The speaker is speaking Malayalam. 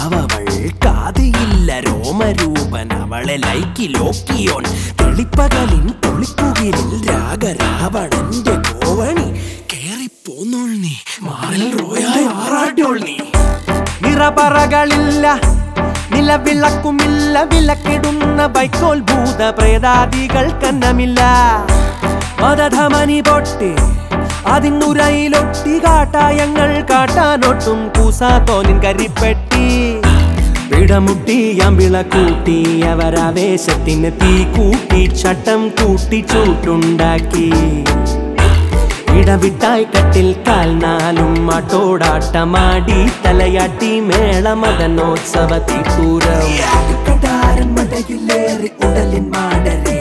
കിനാവവൾ കാതിയില്ല രോമരൂപൻ അവളെ ലൈക്കി ലോക്കിയോൻ തെളിപ്പകലിൻ കുളിക്കുകിരിൽ രാഗരാവണന്റെ കോവണി കേറിപ്പോന്നോൾ നീ മാറിൽ റോയായ ആറാട്ടോൾ നീ നിറപറകളില്ല നിലവിളക്കുമില്ല വിലക്കിടുന്ന വൈക്കോൽ ഭൂത പ്രേതാദികൾ കന്നമില്ല മതധമനി പൊട്ടി അതിനുരയിലൊട്ടി കാട്ടായങ്ങൾ കാട്ടാനൊട്ടും കൂസാത്തോനിൻ കരിപ്പെട്ടി പിടമുട്ടി അമ്പിള കൂട്ടി അവരാവേശത്തിന് തീ കൂട്ടി ചട്ടം കൂട്ടി ചൂട്ടുണ്ടാക്കി ഇടവിട്ടായി കട്ടിൽ കാൽ നാലും മാട്ടോടാട്ടമാടി തലയാട്ടി മേളമദനോത്സവ തീപ്പൂരം മടയിലേറി ഉടലിൻ മാടരെ